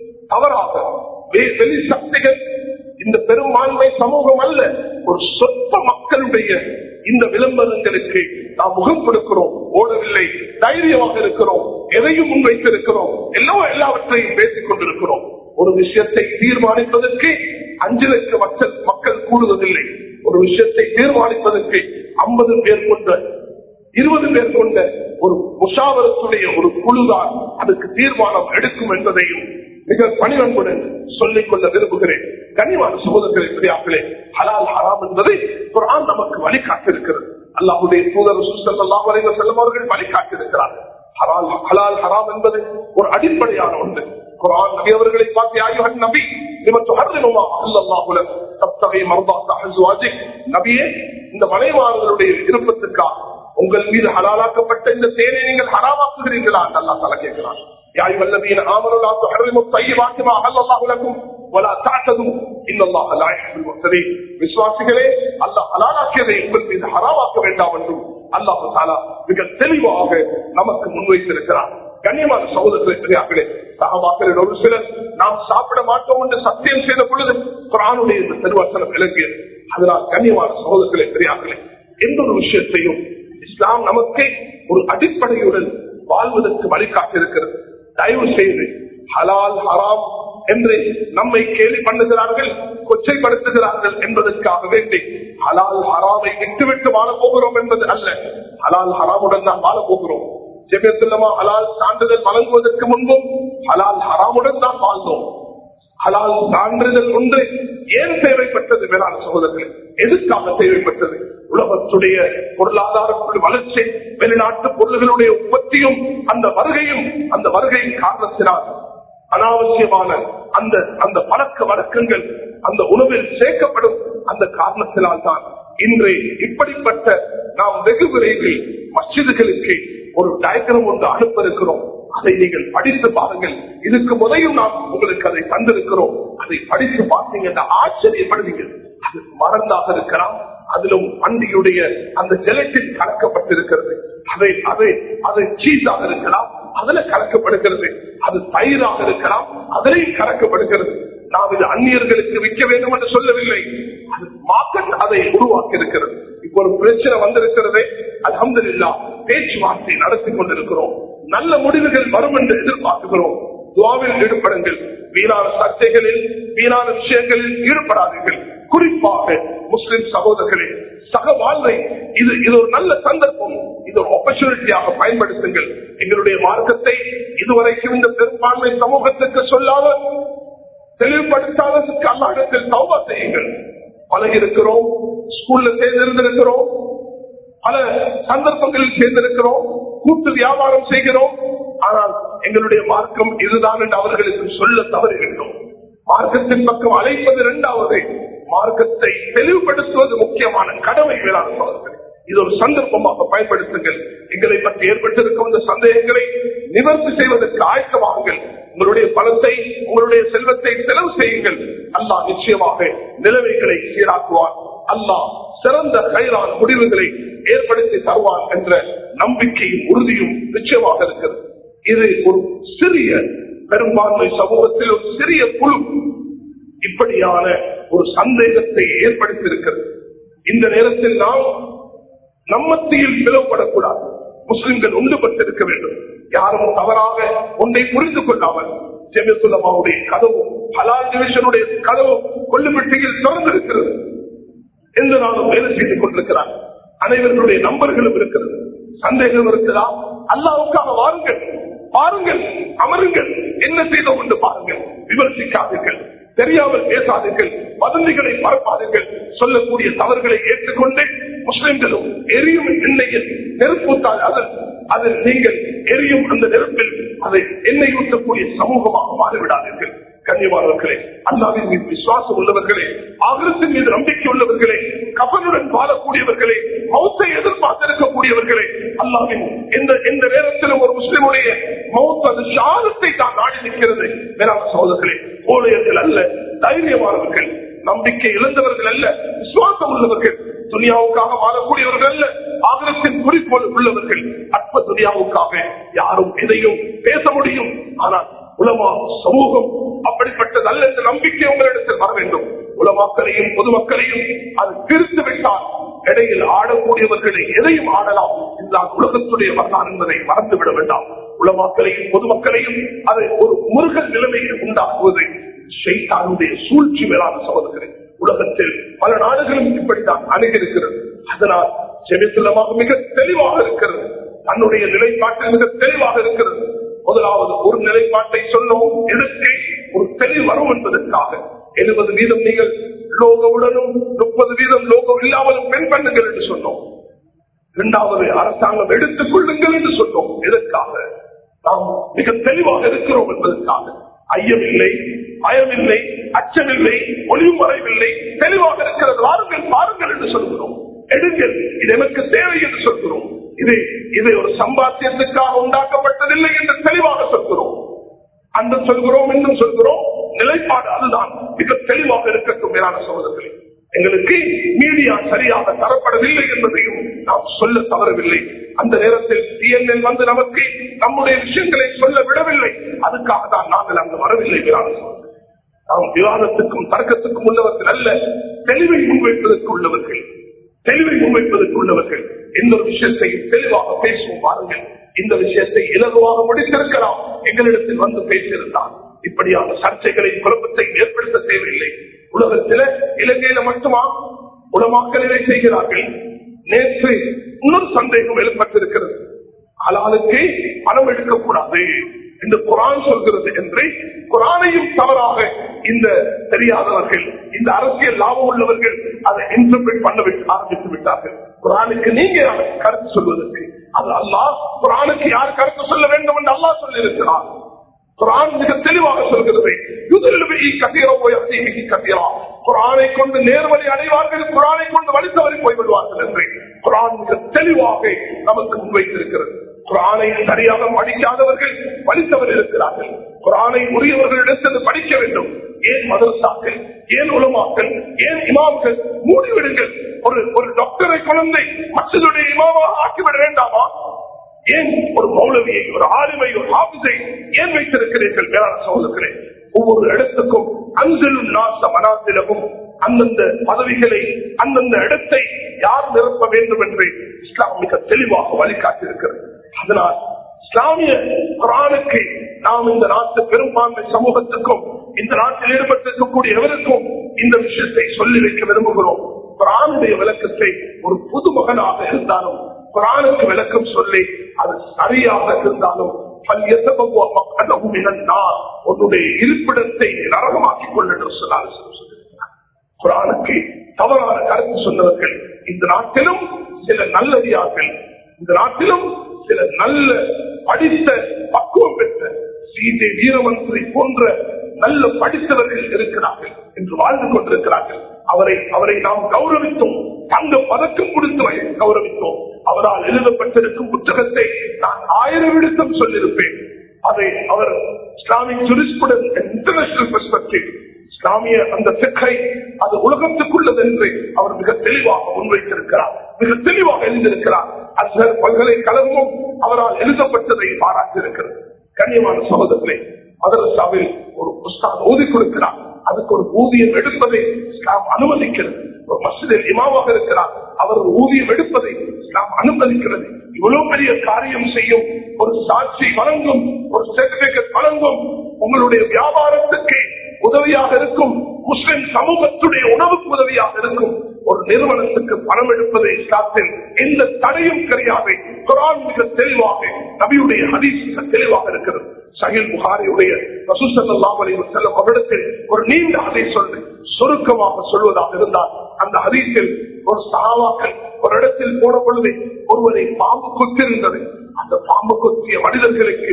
தவறாக வெளி சக்திகள் இந்த பெரும்பான்மை சமூகம் அல்ல ஒரு சொற்ப மக்களுடைய இந்த விளம்பரங்களுக்கு நாம் முகம் கொடுக்கிறோம் ஓடவில்லை தைரியமாக இருக்கிறோம் எதையும் முன்வைத்திருக்கிறோம் எல்லாம் எல்லாவற்றையும் பேசிக் கொண்டிருக்கிறோம் ஒரு விஷயத்தை தீர்மானிப்பதற்கு அஞ்சு லட்சம் மக்கள் மக்கள் கூடுவதில்லை ஒரு விஷயத்தை தீர்மானிப்பதற்கு ஐம்பது பேர் கொண்ட இருபது பேர் கொண்ட ஒரு முஷாவரத்துடைய ஒரு குழுதான் அதுக்கு தீர்மானம் எடுக்கும் என்பதையும் மிக பணிவன்புடன் சொல்லிக் கொள்ள விரும்புகிறேன் கனிவான சகோதரர்களே பெரியார்களே ஹலால் ஹராம் என்பதை குரான் நமக்கு வழிகாட்டிருக்கிறது அல்லாஹுடைய தூதர் சுசல்லாம் வரைவர் செல்லும் அவர்கள் வழிகாட்டிருக்கிறார்கள் ஹலால் ஹலால் ஹராம் என்பது ஒரு அடிப்படையான ஒன்று குரான் நபி அவர்களை பார்த்து ஆயுகன் நபி நபியே இந்த மலைவாளர்களுடைய விருப்பத்துக்காக உங்கள் மீது ஹலாலாக்கப்பட்ட இந்த தேனை நீங்கள் ஹராமாக்குகிறீர்களா அல்லா தலை கேட்கிறான் யாய் வல்லதீன ஆமருலா துஹர்ரிமு தையிபாத்தி மா அஹல்லல்லாஹு லக்கும் வலா தஅதது இன்னல்லாஹ லா யுஹிப்புல் முஹ்தரீன் விசுவாசிகளே அல்லாஹ் ஹலாலாக்கியதை உங்கள் மீது ஹராமாக்க வேண்டாம் என்றும் அல்லாஹ் தஆலா மிக தெளிவாக நமக்கு முன்வைத்திருக்கிறார் கண்ணியமான சகோதரர்களை பெரியார்களே சகபாக்களில் ஒரு சிலர் நாம் சாப்பிட மாட்டோம் என்று சத்தியம் செய்த பொழுது குரானுடைய இந்த திருவசனம் விளங்கியது அதனால் கண்ணியமான சகோதரர்களை பெரியார்களே எந்த ஒரு விஷயத்தையும் இஸ்லாம் நமக்கு ஒரு அடிப்படையுடன் வாழ்வதற்கு வழிகாட்டிருக்கிறது தயவு செய்து ஹலால் ஹராம் என்று நம்மை கேலி பண்ணுகிறார்கள் கொச்சைப்படுத்துகிறார்கள் என்பதற்காக வேண்டி ஹலால் ஹராமை விட்டுவிட்டு வாழப் போகிறோம் என்பது அல்ல ஹலால் ஹராமுடன் தான் வாழப் போகிறோம் ஜெபியத்துல்லமா ஹலால் சான்றிதழ் வழங்குவதற்கு முன்பும் ஹலால் ஹராமுடன் தான் வாழ்ந்தோம் ஹலால் சான்றிதழ் ஒன்று ஏன் தேவைப்பட்டது மேலான சகோதரர்கள் எதுக்காக தேவைப்பட்டது உலகத்துடைய பொருளாதார வளர்ச்சி வெளிநாட்டு பொருள்களுடைய உற்பத்தியும் அந்த வருகையும் அந்த வருகையின் காரணத்தினால் அனாவசியமான அந்த அந்த பழக்க வழக்கங்கள் அந்த உணவில் சேர்க்கப்படும் அந்த காரணத்தினால் தான் இன்று இப்படிப்பட்ட நாம் வெகு விரைவில் மசிதுகளுக்கு ஒரு டயக்ராம் ஒன்று அனுப்ப இருக்கிறோம் அதை நீங்கள் படித்து பாருங்கள் இதுக்கு முதலையும் நாம் உங்களுக்கு அதை தந்திருக்கிறோம் அதை படித்து பார்த்தீங்கன்னா ஆச்சரியப்படுவீங்க அது மறந்தாக இருக்கலாம் அதிலும் பண்டிகையுடைய அந்த ஜெலட்டின் கலக்கப்பட்டிருக்கிறது அதை அதை அது சீஸாக இருக்கலாம் அதுல கலக்கப்படுகிறது அது தயிராக இருக்கலாம் அதிலையும் கலக்கப்படுகிறது நாம் இது அந்நியர்களுக்கு விற்க வேண்டும் என்று சொல்லவில்லை அது மார்க்கெட் அதை உருவாக்கி இருக்கிறது இப்போ ஒரு பிரச்சனை வந்திருக்கிறதே அலமதுல்லா பேச்சுவார்த்தை நடத்தி கொண்டிருக்கிறோம் நல்ல முடிவுகள் வரும் என்று எதிர்பார்க்கிறோம் துவாவில் ஈடுபடுங்கள் வீணான சர்ச்சைகளில் வீணான விஷயங்களில் ஈடுபடாதீர்கள் குறிப்பாக முஸ்லிம் சகோதரர்களே சக வாழ்வை இது இது ஒரு நல்ல சந்தர்ப்பம் இது ஒரு ஆப்பர்ச்சுனிட்டியாக பயன்படுத்துங்கள் எங்களுடைய மார்க்கத்தை இதுவரைக்கும் இந்த பெரும்பான்மை சமூகத்துக்கு சொல்லாமல் தெளிவுபடுத்தாததற்கு அல்லாடத்தில் சௌபா செய்யுங்கள் பழகி இருக்கிறோம் ஸ்கூல்ல சேர்ந்திருந்திருக்கிறோம் பல சந்தர்ப்பங்களில் சேர்ந்திருக்கிறோம் கூட்டு வியாபாரம் செய்கிறோம் ஆனால் எங்களுடைய மார்க்கம் இதுதான் என்று அவர்களுக்கு சொல்ல தவறுகின்றோம் மார்க்கத்தின் பக்கம் அழைப்பது இரண்டாவது மார்க்கத்தை தெளிவுபடுத்துவது முக்கியமான கடமை வேளாண் சோதனை இது ஒரு சந்தர்ப்பமாக பயன்படுத்துங்கள் எங்களை பற்றி ஏற்பட்டிருக்கும் இந்த சந்தேகங்களை நிவர்த்தி செய்வதற்கு ஆயத்தமாகுங்கள் உங்களுடைய பணத்தை உங்களுடைய செல்வத்தை செலவு செய்யுங்கள் அல்லாஹ் நிச்சயமாக நிலைமைகளை சீராக்குவார் அல்லாஹ் சிறந்த கைரான முடிவுகளை ஏற்படுத்தி தருவான் என்ற நம்பிக்கையும் உறுதியும் நிச்சயமாக இருக்கிறது இது ஒரு சிறிய பெரும்பான்மை சமூகத்தில் ஒரு சிறிய குழு இப்படியான ஒரு சந்தேகத்தை ஏற்படுத்தியிருக்கிறது இந்த நேரத்தில் நாம் நம்மத்தியில் பிளவுபடக்கூடாது முஸ்லிம்கள் ஒன்றுபட்டிருக்க வேண்டும் யாரும் தவறாக ஒன்றை புரிந்து கொள்ளாமல் ஜெமிசுல்லமாவுடைய கதவு ஹலால் டிவிஷனுடைய கதவு கொள்ளுப்பட்டியில் திறந்திருக்கிறது எந்த நாளும் வேலை செய்து கொண்டிருக்கிறார் அனைவர்களுடைய நம்பர்களும் இருக்கிறது சந்தேகம் இருக்கிறதா அல்லாவுக்காக வாருங்கள் பாருங்கள் அமருங்கள் என்ன செய்தோம் என்று பாருங்கள் விமர்சிக்காதீர்கள் தெரியாமல் பேசாதீர்கள் வதந்திகளை பரப்பாதீர்கள் சொல்லக்கூடிய தவறுகளை ஏற்றுக்கொண்டு முஸ்லிம்களும் எரியும் எண்ணெயில் நெருப்புத்தால் அதில் அதில் நீங்கள் எரியும் அந்த நெருப்பில் அதை எண்ணெய் ஊற்றக்கூடிய சமூகமாக மாறிவிடாதீர்கள் கண்ணியமானவர்களே அல்லாவின் மீது விசுவாசம் உள்ளவர்களே ஆகிரத்தின் மீது நம்பிக்கை உள்ளவர்களே கபனுடன் வாழக்கூடியவர்களே மௌத்தை எதிர்பார்த்திருக்கக்கூடியவர்களே அல்லாவின் எந்த எந்த நேரத்திலும் ஒரு முஸ்லிமுடைய மௌத் அது சாதத்தை தான் நாடி நிற்கிறது வேளாண் சகோதரர்களே ஊழியர்கள் அல்ல தைரியமானவர்கள் நம்பிக்கை இழந்தவர்கள் அல்ல விசுவாசம் உள்ளவர்கள் துனியாவுக்காக வாழக்கூடியவர்கள் அல்ல ஆகிரத்தின் குறிக்கோள் உள்ளவர்கள் அற்ப துனியாவுக்காக யாரும் எதையும் பேச முடியும் ஆனால் உலமா சமூகம் அப்படிப்பட்டது அல்ல என்ற நம்பிக்கை உங்களிடத்தில் வர வேண்டும் உலமாக்களையும் பொதுமக்களையும் அது பிரித்து விட்டால் இடையில் ஆடக்கூடியவர்களை எதையும் ஆடலாம் இந்த உலகத்துடைய வரலாறு என்பதை மறந்துவிட வேண்டாம் உலமாக்களையும் பொதுமக்களையும் அதை ஒரு முருகல் நிலைமையை உண்டாக்குவது ஷெய்தானுடைய சூழ்ச்சி மேலான சகோதரர்களே உலகத்தில் பல நாடுகளும் இப்படித்தான் அணுகிருக்கிறது அதனால் செவித்துலமாக மிக தெளிவாக இருக்கிறது தன்னுடைய நிலைப்பாட்டில் மிக தெளிவாக இருக்கிறது முதலாவது ஒரு நிலைப்பாட்டை சொன்னோம் எதற்கு ஒரு தெளிவு வரும் என்பதற்காக எழுபது வீதம் நீங்கள் லோகவுடனும் முப்பது வீதம் லோகம் இல்லாமலும் பெண் பண்ணுங்கள் என்று சொன்னோம் இரண்டாவது அரசாங்கம் எடுத்துக் கொள்ளுங்கள் என்று சொன்னோம் எதற்காக நாம் மிக தெளிவாக இருக்கிறோம் என்பதற்காக ஐயமில்லை பயமில்லை அச்சமில்லை ஒளிவு மறைவில்லை தெளிவாக இருக்கிறது வாருங்கள் பாருங்கள் என்று சொல்கிறோம் எடுங்கள் இது எனக்கு தேவை என்று சொல்கிறோம் இது இது ஒரு சம்பாத்தியத்துக்காக உண்டாக்கப்பட்டதில்லை என்று தெளிவாக சொல்கிறோம் அந்த சொல்கிறோம் இன்னும் சொல்கிறோம் நிலைப்பாடு அதுதான் மிக தெளிவாக இருக்கட்டும் மேலான சகோதரர்களே எங்களுக்கு மீடியா சரியாக தரப்படவில்லை என்பதையும் நாம் சொல்ல தவறவில்லை அந்த நேரத்தில் டிஎன்எல் வந்து நமக்கு நம்முடைய விஷயங்களை சொல்ல விடவில்லை அதுக்காக தான் நாங்கள் அங்கு வரவில்லை மேலான சகோதரர்களே நாம் விவாதத்துக்கும் தர்க்கத்துக்கும் உள்ளவர்கள் அல்ல தெளிவை முன்வைப்பதற்கு உள்ளவர்கள் தெளிவை முன்வைப்பதற்கு உள்ளவர்கள் எந்த ஒரு விஷயத்தையும் தெளிவாக பேசுவோம் பாருங்கள் இந்த விஷயத்தை இலகுவாக முடித்திருக்கலாம் எங்களிடத்தில் வந்து பேசியிருந்தான் இப்படியான சர்ச்சைகளை குழப்பத்தை ஏற்படுத்த தேவையில்லை உலகத்தில இலங்கையில மட்டுமா உலமாக்கள் இதை செய்கிறார்கள் நேற்று இன்னொரு சந்தேகம் எழுப்பட்டிருக்கிறது ஹலாலுக்கு பணம் எடுக்கக்கூடாது என்று குரான் சொல்கிறது என்று குரானையும் தவறாக இந்த தெரியாதவர்கள் இந்த அரசியல் லாபம் உள்ளவர்கள் அதை இன்டர்பிரேட் பண்ண விட்டு ஆரம்பித்து விட்டார்கள் குரானுக்கு நீங்க கருத்து சொல்வதற்கு அது அல்லாஹ் குரானுக்கு யார் கருத்து சொல்ல வேண்டும் என்று அல்லாஹ் சொல்லி இருக்கிறார் குரான் மிக தெளிவாக சொல்கிறது குரானை கொண்டு நேர்வழி அடைவார்கள் குரானை கொண்டு வழி தவறி போய்விடுவார்கள் என்று குரான் மிக தெளிவாக நமக்கு முன்வைத்திருக்கிறது குரானை சரியாக படிக்காதவர்கள் படித்தவர் இருக்கிறார்கள் குரானை உரியவர்களிடத்தில் படிக்க வேண்டும் ஏன் மதரசாக்கள் ஏன் உலமாக்கள் ஏன் இமாம்கள் மூடிவிடுங்கள் ஒரு ஒரு டாக்டரை குழந்தை மற்றதுடைய இமாமாக ஆக்கிவிட வேண்டாமா ஏன் ஒரு மௌலவியை ஒரு ஆளுமை ஒரு ஆபிசை ஏன் வைத்திருக்கிறீர்கள் மேலான சகோதரர்களே ஒவ்வொரு இடத்துக்கும் அஞ்சலும் நாச மனாசிலவும் அந்தந்த பதவிகளை அந்தந்த இடத்தை யார் நிரப்ப வேண்டும் என்று இஸ்லாம் மிக தெளிவாக வழிகாட்டியிருக்கிறது அதனால் இஸ்லாமிய குரானுக்கு நாம் இந்த நாட்டு பெரும்பான்மை சமூகத்துக்கும் இந்த நாட்டில் ஈடுபட்டிருக்கக்கூடிய எவருக்கும் இந்த விஷயத்தை சொல்லி வைக்க விரும்புகிறோம் குரானுடைய விளக்கத்தை ஒரு புது மகனாக இருந்தாலும் குரானுக்கு விளக்கம் சொல்லி அது சரியாக இருந்தாலும் உன்னுடைய இருப்பிடத்தை நரகமாக்கிக் கொள்ள சொன்னார் குரானுக்கு தவறான கருத்து சொன்னவர்கள் இந்த நாட்டிலும் சில நல்லடியார்கள் இந்த நாட்டிலும் சில நல்ல படித்த பக்குவம் பெற்ற சீதை வீரமந்திரி போன்ற நல்ல படித்தவர்கள் இருக்கிறார்கள் என்று வாழ்ந்து கொண்டிருக்கிறார்கள் அவரை அவரை நாம் கௌரவித்தோம் தங்க பதக்கம் கொடுத்து கௌரவித்தோம் அவரால் எழுதப்பட்டிருக்கும் புத்தகத்தை நான் ஆயிரம் விடுத்தம் சொல்லியிருப்பேன் அதை அவர் இஸ்லாமிக் ஜுரிஸ்புடன் இன்டர்நேஷனல் பெர்ஸ்பெக்டிவ் இஸ்லாமிய அந்த சிக்கை அது உலகத்துக்குள்ளது என்று அவர் மிக தெளிவாக முன்வைத்திருக்கிறார் மிக தெளிவாக எழுந்திருக்கிறார் அசர் பல்கலைக்கழகமும் அவரால் எழுதப்பட்டதை பாராட்டியிருக்கிறது கண்ணியமான சகோதரர்களே மதரசாவில் ஒரு புஸ்தகம் ஊதி கொடுக்கிறார் அதுக்கு ஒரு ஊதியம் எடுப்பதை இஸ்லாம் அனுமதிக்கிறது ஒரு மசிதில் இமாவாக இருக்கிறார் அவர் ஊதியம் எடுப்பதை இஸ்லாம் அனுமதிக்கிறது இவ்வளவு பெரிய காரியம் செய்யும் ஒரு சாட்சி வழங்கும் ஒரு சர்டிபிகேட் வழங்கும் உங்களுடைய வியாபாரத்துக்கு உதவியாக இருக்கும் முஸ்லிம் சமூகத்துடைய உணவுக்கு உதவியாக இருக்கும் ஒரு நிறுவனத்துக்கு பணம் எடுப்பதை இஸ்லாத்தில் எந்த தடையும் கிடையாது குரான் மிக தெளிவாக நபியுடைய ஹதீஸ் மிக தெளிவாக இருக்கிறது சகில் புகாரியுடைய செல்லும் அவரிடத்தில் ஒரு நீண்ட அதை சொல்லி சுருக்கமாக சொல்வதாக இருந்தால் அந்த ஹதீஸில் ஒரு சகாவாக்கள் ஒரு இடத்தில் போன பொழுது ஒருவரை பாம்பு கொத்திருந்தது அந்த பாம்பு கொத்திய மனிதர்களுக்கு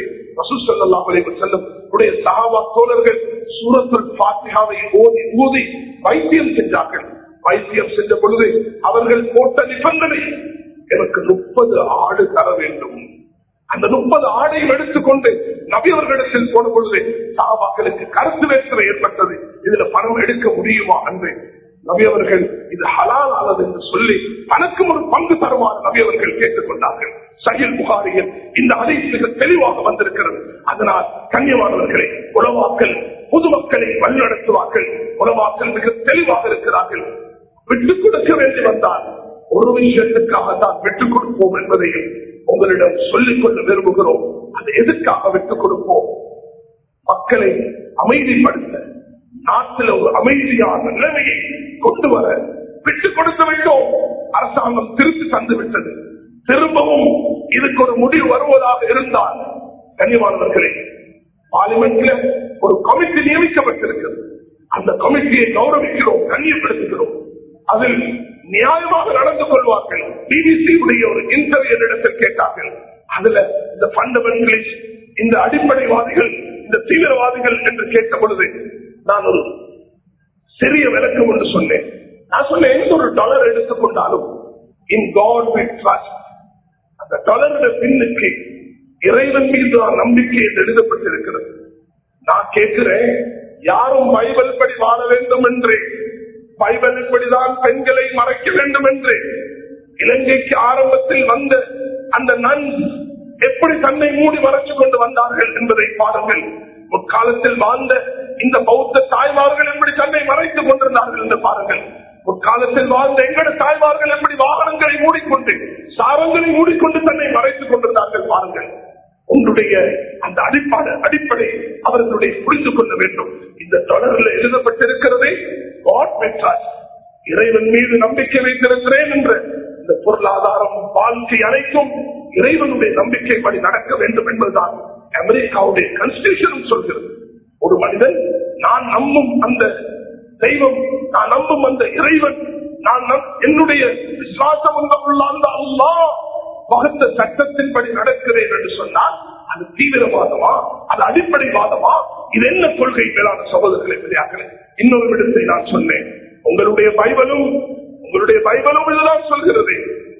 செல்லும் உடைய சகாவா தோழர்கள் சூரத்துள் பாத்தியாவை ஓதி ஊதி வைத்தியம் செஞ்சார்கள் வைத்தியம் செஞ்ச பொழுது அவர்கள் போட்ட நிபந்தனை எனக்கு முப்பது ஆடு தர வேண்டும் அந்த முப்பது ஆடையும் எடுத்துக்கொண்டு நபியவர்களிடத்தில் போன பொழுது சாபாக்களுக்கு கருத்து வேற்றுமை ஏற்பட்டது இதுல பணம் எடுக்க முடியுமா என்று நபியவர்கள் இது ஹலால் ஆனது என்று சொல்லி தனக்கும் ஒரு பங்கு தருமாறு நபியவர்கள் கேட்டுக்கொண்டார்கள் சகில் புகாரியில் இந்த அதை மிக தெளிவாக வந்திருக்கிறது அதனால் கண்ணியமானவர்களை உளவாக்கல் பொதுமக்களை வழிநடத்துவார்கள் உளவாக்கல் மிக தெளிவாக இருக்கிறார்கள் விட்டுக் கொடுக்க வேண்டி வந்தால் ஒரு விஷயத்துக்காக தான் விட்டுக் கொடுப்போம் என்பதையும் உங்களிடம் சொல்லிக் கொள்ள விரும்புகிறோம் அது எதுக்காக விட்டுக் கொடுப்போம் மக்களை அமைதிப்படுத்த நாட்டில் ஒரு அமைதியான நிலைமையை கொண்டு வர விட்டுக் கொடுத்து விட்டோம் அரச அரசாங்கம் திருப்பி தந்து விட்டது திரும்பவும் இதுக்கு ஒரு முடிவு வருவதாக இருந்தால் கண்ணியமானவர்களே பார்லிமெண்ட்ல ஒரு கமிட்டி நியமிக்கப்பட்டிருக்கிறது அந்த கமிட்டியை கௌரவிக்கிறோம் கண்ணியப்படுத்துகிறோம் அதில் நியாயமாக நடந்து கொள்வார்கள் பிபிசி உடைய ஒரு இன்டர்வியூ இடத்தில் கேட்டார்கள் அதுல இந்த பண்டமெண்டலிஸ்ட் இந்த அடிப்படைவாதிகள் இந்த தீவிரவாதிகள் என்று கேட்ட பொழுது நான் ஒரு சிறிய விளக்கம் என்று சொன்னேன் நான் சொன்னேன் எந்த ஒரு டாலர் எடுத்துக்கொண்டாலும் இன் காட் வி ட்ரஸ்ட் அந்த டாலருடைய பின்னுக்கு இறைவன் மீது தான் நம்பிக்கை என்று எழுதப்பட்டிருக்கிறது நான் கேட்கிறேன் யாரும் பைபிள் படி வாழ வேண்டும் என்று பைபிள் படிதான் பெண்களை மறைக்க வேண்டும் என்று இலங்கைக்கு ஆரம்பத்தில் வந்த அந்த நன் எப்படி தன்னை மூடி மறைச்சு கொண்டு வந்தார்கள் என்பதை பாருங்கள் முற்காலத்தில் வாழ்ந்த இந்த பௌத்த தாய்மார்கள் எப்படி தன்னை மறைத்துக் கொண்டிருந்தார்கள் என்று பாருங்கள் முற்காலத்தில் வாழ்ந்த எங்கட தாய்மார்கள் எப்படி வாகனங்களை மூடிக்கொண்டு சாரங்களை மூடிக்கொண்டு தன்னை மறைத்துக் கொண்டிருந்தார்கள் பாருங்கள் உங்களுடைய அந்த அடிப்படை அடிப்படை அவர்களுடைய புரிந்து கொள்ள வேண்டும் இந்த தொடரில் எழுதப்பட்டிருக்கிறதே God பெற்றார் இறைவன் மீது நம்பிக்கை வைத்திருக்கிறேன் என்ற இந்த பொருளாதாரம் வாழ்க்கை அனைத்தும் இறைவனுடைய நம்பிக்கைப்படி நடக்க வேண்டும் என்பதுதான் அமெரிக்காவுடைய கான்ஸ்டியூஷன் சொல்கிறது ஒரு மனிதன் நான் நம்பும் அந்த தெய்வம் நான் நம்பும் அந்த இறைவன் நான் நம்- என்னுடைய விசுவாசம் உள்ள அந்த அல்லாஹ் வகுத்த சட்டத்தின்படி நடக்கிறேன் என்று சொன்னால் அது தீவிரவாதமா அது அடிப்படைவாதமா இது என்ன கொள்கை மேலான சகோதரர்களை பெரியார்களே இன்னொரு விடத்தை நான் சொன்னேன் உங்களுடைய பைபிளும் உங்களுடைய பைபிளும் இதுதான் சொல்கிறது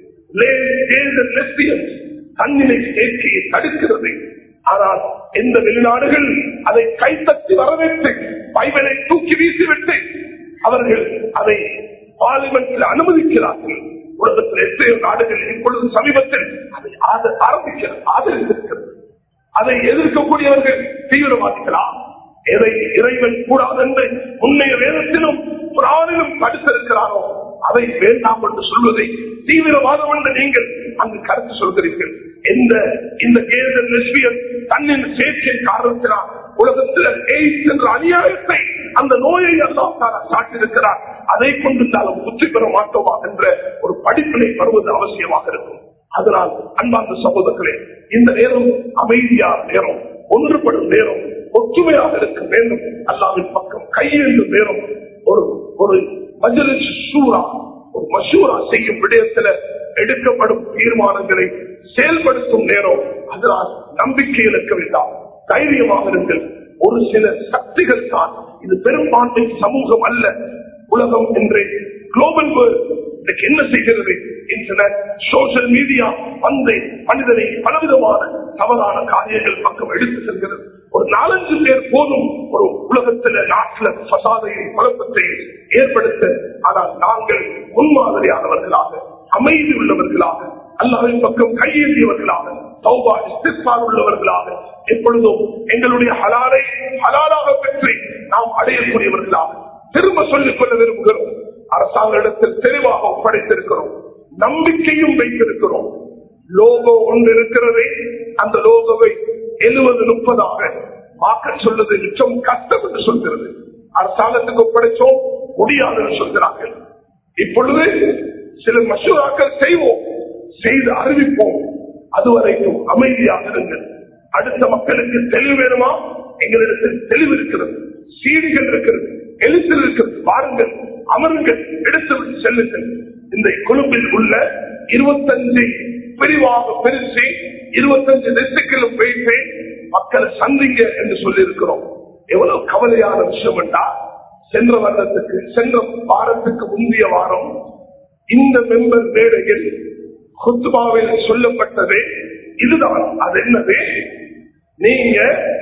தன்னிலை சேர்க்கையை தடுக்கிறது ஆனால் எந்த வெளிநாடுகள் அதை கைத்தட்டி வரவேற்று பைபிளை தூக்கி வீசிவிட்டு அவர்கள் அதை பார்லிமெண்டில் அனுமதிக்கிறார்கள் உலகத்தில் எத்தனையோ நாடுகள் இப்பொழுது சமீபத்தில் அதை ஆத- ஆரம்பிக்கிறது ஆதரித்திருக்கிறது அதை எதிர்க்கக்கூடியவர்கள் தீவிரவாதிகளா எதை இறைவன் கூடாது என்று முன்னைய வேதத்திலும் புறானிலும் தடுத்திருக்கிறாரோ அதை வேண்டாம் என்று சொல்வதை தீவிரவாதம் என்று நீங்கள் அங்கு கருத்து சொல்கிறீர்கள் எந்த இந்த கேதல் லெஸ்பியன் தன்னின் சேர்க்கை காரணத்தினால் உலகத்தில் எய்ட்ஸ் என்ற அநியாயத்தை அந்த நோயை எல்லாம் சாட்டியிருக்கிறார் அதை கொண்டிருந்தாலும் புத்தி பெற மாட்டோமா என்ற ஒரு படிப்பினை வருவது அவசியமாக இருக்கும் அதனால் அன்பார்ந்த சகோதரர்களே இந்த நேரம் அமைதியான நேரம் ஒன்றுபடும் நேரம் ஒற்றுமையாக இருக்க வேண்டும் அல்லாவின் பக்கம் கையெழுந்து நேரம் ஒரு ஒரு மஜலிஸ் சூரா ஒரு மசூரா செய்யும் விடயத்தில் எடுக்கப்படும் தீர்மானங்களை செயல்படுத்தும் நேரம் அதனால் நம்பிக்கை இழக்க வேண்டாம் தைரியமாக இருங்கள் ஒரு சில சக்திகள் தான் இது பெரும்பான்மை சமூகம் அல்ல உலகம் என்று குளோபல் இன்னைக்கு என்ன செய்கிறது இன்டர்நெட் சோசியல் மீடியா வந்து மனிதனை பலவிதமான தவறான காரியங்கள் பக்கம் எடுத்து செல்கிறது ஒரு நாலஞ்சு பேர் போதும் ஒரு உலகத்துல நாட்டுல பசாதையை குழப்பத்தை ஏற்படுத்த ஆனால் நாங்கள் முன்மாதிரியானவர்களாக அமைதி உள்ளவர்களாக அல்லாவின் பக்கம் கையேந்தியவர்களாக சௌபா இஸ்திஃபார் உள்ளவர்களாக எப்பொழுதும் எங்களுடைய ஹலாலை ஹலாலாக பெற்று நாம் அடையக்கூடியவர்களாக திரும்ப சொல்லிக் கொள்ள விரும்புகிறோம் அரசாங்க இடத்தில் தெளிவாக ஒப்படைத்திருக்கிறோம் நம்பிக்கையும் வைத்திருக்கிறோம் லோகோ ஒன்று இருக்கிறதே அந்த லோகோவை எழுபது முப்பதாக மாக்க சொல்வது மிச்சம் கஷ்டம் என்று சொல்கிறது அரசாங்கத்துக்கு ஒப்படைச்சோம் முடியாது என்று சொல்கிறார்கள் இப்பொழுது சில மசூராக்கள் செய்வோம் செய்து அறிவிப்போம் அதுவரைக்கும் அமைதியாக இருங்கள் அடுத்த மக்களுக்கு தெளிவு வேணுமா எங்களிடத்தில் தெளிவு இருக்கிறது சீடிகள் இருக்கிறது எழுத்தில் இருக்கிறது வாருங்கள் அமருங்கள் எடுத்து விட்டு செல்லுங்கள் இந்த கொழும்பில் உள்ள இருபத்தஞ்சு பிரிவாக பிரிச்சு இருபத்தஞ்சு டிஸ்ட்ரிக்டிலும் போயிட்டு மக்களை சந்திங்க என்று சொல்லி இருக்கிறோம் எவ்வளவு கவலையான விஷயம் என்றா சென்ற வருடத்துக்கு சென்ற வாரத்துக்கு முந்தைய வாரம் இந்த மெம்பர் மேடையில் குத்துபாவில் சொல்லப்பட்டது இதுதான் அது என்னது நீங்க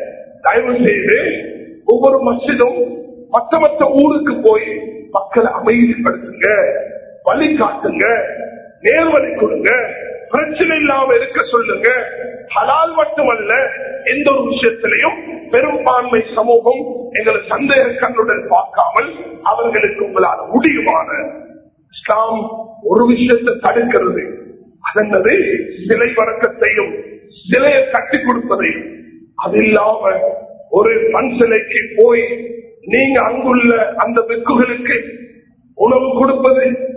தயவு செய்து ஒவ்வொரு மசிதும் மற்ற மற்ற ஊருக்கு போய் மக்களை அமைதிப்படுத்துங்க வழி காட்டுங்க நேர்வழி கொடுங்க பிரச்சனை இல்லாம இருக்க சொல்லுங்க ஹலால் மட்டுமல்ல எந்த ஒரு விஷயத்திலையும் பெரும்பான்மை சமூகம் எங்களை சந்தேக கண்ணுடன் பார்க்காமல் அவர்களுக்கு உங்களால் முடியுமான இஸ்லாம் ஒரு விஷயத்தை தடுக்கிறது அதென்னது சிலை வணக்கத்தையும் சிலையை கட்டி கொடுப்பதையும் அது இல்லாம ஒரு மண் சிலைக்கு போய் நீங்க அங்குள்ள அந்த வெக்குகளுக்கு உணவு கொடுப்பது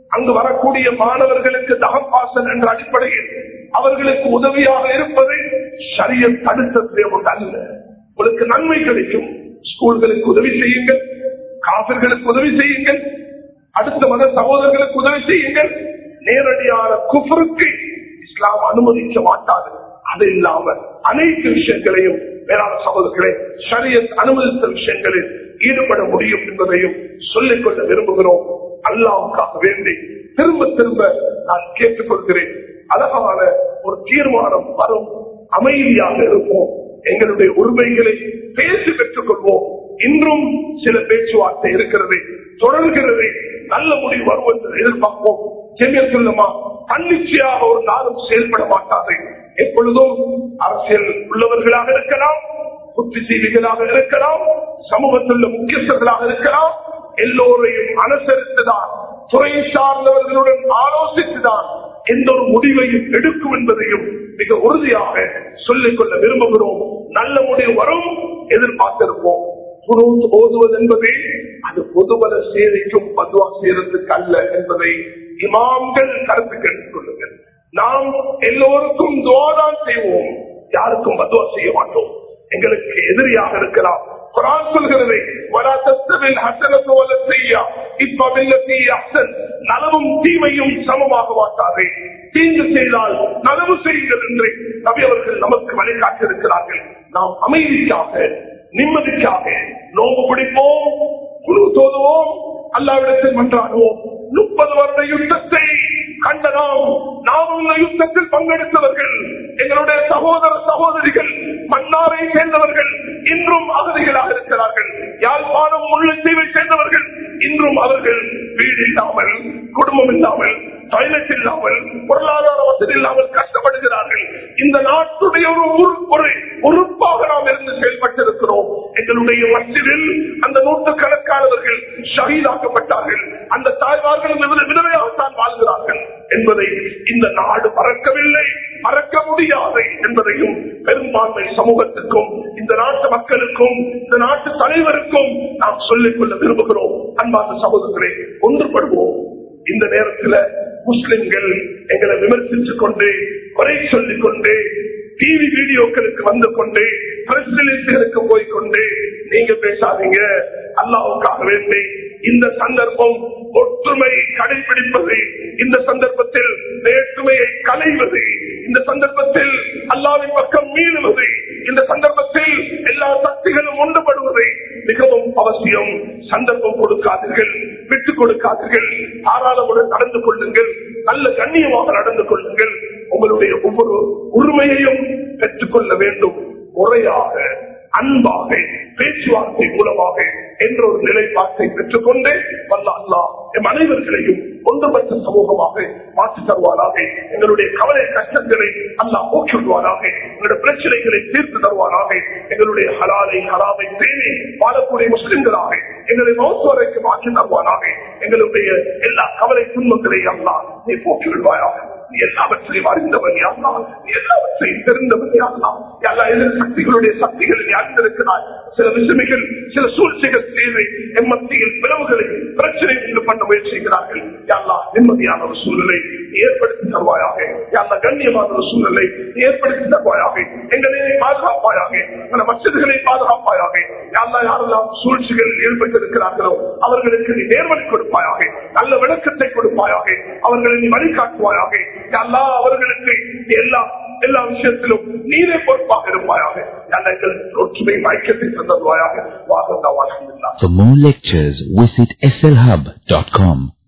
அங்கு வரக்கூடிய மாணவர்களுக்கு தகப்பாசன் என்ற அடிப்படையில் அவர்களுக்கு உதவியாக இருப்பது சரிய தடுத்ததே ஒன்று அல்ல உங்களுக்கு நன்மை கிடைக்கும் ஸ்கூல்களுக்கு உதவி செய்யுங்கள் காசர்களுக்கு உதவி செய்யுங்கள் அடுத்த மத சகோதரர்களுக்கு உதவி செய்யுங்கள் நேரடியான குஃபருக்கு இஸ்லாம் அனுமதிக்க மாட்டாது அது இல்லாமல் அனைத்து விஷயங்களையும் வேளாண் சகோதரர்களை சரியத் அனுமதித்த விஷயங்களில் ஈடுபட முடியும் என்பதையும் சொல்லிக் கொள்ள விரும்புகிறோம் அல்லாவுக்காக வேண்டி திரும்ப திரும்ப நான் கேட்டுக்கொள்கிறேன் அழகான ஒரு தீர்மானம் வரும் அமைதியாக இருப்போம் எங்களுடைய உரிமைகளை பேசி பெற்றுக் கொள்வோம் இன்றும் சில பேச்சுவார்த்தை இருக்கிறது தொடர்கிறது நல்ல முடிவு வரும் என்று எதிர்பார்ப்போம் செம்மியல் சொல்லுமா தன்னிச்சையாக ஒரு நாளும் செயல்பட மாட்டாது எப்பொழுதும் அரசியல் உள்ளவர்களாக இருக்கலாம் புத்திஜீவிகளாக இருக்கலாம் சமூகத்தில் உள்ள முக்கியஸ்தர்களாக இருக்கலாம் எல்லோரையும் அனுசரித்துதான் துறை சார்ந்தவர்களுடன் ஆலோசித்துதான் எந்த ஒரு முடிவையும் எடுக்கும் என்பதையும் மிக உறுதியாக சொல்லிக் கொள்ள விரும்புகிறோம் நல்ல முடிவு வரும் எதிர்பார்த்திருப்போம் குனூத் ஓதுவது என்பது அது பொதுவல சேவைக்கும் பதுவா செய்யறதுக்கு அல்ல என்பதை இமாம்கள் கருத்து கேட்டுக் கொள்ளுங்கள் நாம் எல்லோருக்கும் துவாதான் செய்வோம் யாருக்கும் பதுவா செய்ய மாட்டோம் எங்களுக்கு எதிரியாக இருக்கலாம் குரான் சொல்கிறது "வலா தஸ்தவில் ஹஸனத்து வல செய்யா இப்ப பில்லத்தி அஹ்சன்." நலவும் தீமையும் சமமாக மாட்டாது தீங்கு செய்தால் நலவு செய்யுங்கள் என்று நபி அவர்கள் நமக்கு வழிகாட்டியிருக்கிறார்கள் நாம் அமைதிக்காக நிம்மதிக்காக நோம்பு பிடிப்போம் குழு தோதுவோம் அல்லாவிடத்தில் மன்றாடுவோம் முப்பது வருட யுத்தத்தை கண்ட நாம் நாம் இந்த யுத்தத்தில் பங்கெடுத்தவர்கள் எங்களுடைய சகோதர சகோதரிகள் மன்னாரை சேர்ந்தவர்கள் இன்றும் அகதிகளாக இருக்கிறார்கள் யாழ்ப்பாணம் முள்ளத்தீவை சேர்ந்தவர்கள் இன்றும் அவர்கள் வீடு இல்லாமல் குடும்பம் இல்லாமல் டாய்லெட் இல்லாமல் பொருளாதார வசதி இல்லாமல் கஷ்டப்படுகிறார்கள் இந்த நாட்டுடைய ஒரு உரு- ஒரு உறுப்பாக நாம் இருந்து செயல்பட்டிருக்கிறோம் எங்களுடைய மசிதில் அந்த நூற்றுக்கணக்கானவர்கள் ஷஹீதாக்கப்பட்டார்கள் அந்த தாய்மார்கள் வித- விதவையாகத்தான் வாழ்கிறார்கள் என்பதை இந்த நாடு மறக்கவில்லை மறக்க முடியாது என்பதையும் பெரும்பான்மை சமூகத்துக்கும் இந்த நாட்டு மக்களுக்கும் இந்த நாட்டு தலைவருக்கும் நாம் சொல்லிக் கொள்ள விரும்புகிறோம் அன்பான சகோதரர்களே ஒன்றுபடுவோம் இந்த நேரத்தில் முஸ்லிம்கள் எங்களை விமர்சித்துக் கொண்டு குறை சொல்லிக் கொண்டு டிவி வீடியோக்களுக்கு வந்து கொண்டு பிரஸ் ரிலீஸ்களுக்கு போய்கொண்டு நீங்க பேசாதீங்க அல்லாவுக்காக வேண்டி இந்த சந்தர்ப்பம் ஒற்றுமை கடைபிடிப்பது இந்த சந்தர்ப்பத்தில் வேற்றுமையை களைவது இந்த சந்தர்ப்பத்தில் அல்லாவின் பக்கம் மீளுவது இந்த சந்தர்ப்பத்தில் எல்லா சக்திகளும் ஒன்றுபடுவது மிகவும் அவசியம் சந்தர்ப்பம் கொடுக்காதீர்கள் விட்டுக் கொடுக்காதீர்கள் தாராளமுடன் நடந்து கொள்ளுங்கள் நல்ல கண்ணியமாக நடந்து கொள்ளுங்கள் உங்களுடைய ஒவ்வொரு உரிமையையும் பெற்றுக்கொள்ள வேண்டும் முறையாக அன்பாக பேச்சுவார்த்தை மூலமாக என்ற ஒரு நிலைப்பாட்டை பெற்றுக்கொண்டு வல்ல அல்லா எம் அனைவர்களையும் ஒன்றுபட்ட சமூகமாக மாற்றி தருவாராக எங்களுடைய கவலை கஷ்டங்களை அல்லா போக்கிவிடுவாராக எங்களுடைய பிரச்சனைகளை தீர்த்து தருவாராக எங்களுடைய ஹலாலை ஹராமை பேணி வாழக்கூடிய முஸ்லிம்களாக எங்களை மௌத்துவரைக்கு மாற்றி தருவாராக எங்களுடைய எல்லா கவலை துன்பங்களை அல்லா நீ போக்கி விடுவாயாக நீ எல்லாவற்றையும் அறிந்தவன் யாருனா நீ எல்லாவற்றையும் தெரிந்தவன் யாருனா எல்லா எதிர் சக்திகளுடைய சக்திகளை நீ அறிந்திருக்கிறாய் சில விஷயங்கள் சில சூழ்ச்சிகள் செய்து எம்மத்தியில் பிளவுகளை பிரச்சனை உண்டு பண்ண முயற்சிக்கிறார்கள் யாரா நிம்மதியான ஒரு சூழ்நிலை நீ ஏற்படுத்தி தருவாயாக யாரா கண்ணியமான ஒரு சூழ்நிலை நீ ஏற்படுத்தி தருவாயாக எங்களை நீ பாதுகாப்பாயாக பல மச்சதுகளை பாதுகாப்பாயாக யாரா யாரெல்லாம் சூழ்ச்சிகள் ஈடுபட்டிருக்கிறார்களோ அவர்களுக்கு நீ நேர்வழி கொடுப்பாயாக நல்ல விளக்கத்தை கொடுப்பாயாக அவர்களை நீ வழிகாட்டுவாயாக யாரா அவர்களுக்கு நீ எல்லா எல்லா விஷயத்திலும் நீரே பொறுப்பாக இருப்பாயாக யாரா எங்கள் ஒற்றுமை ஐக்கியத்தை தந்தருவாயாக வாங்க For more lectures, visit slhub.com.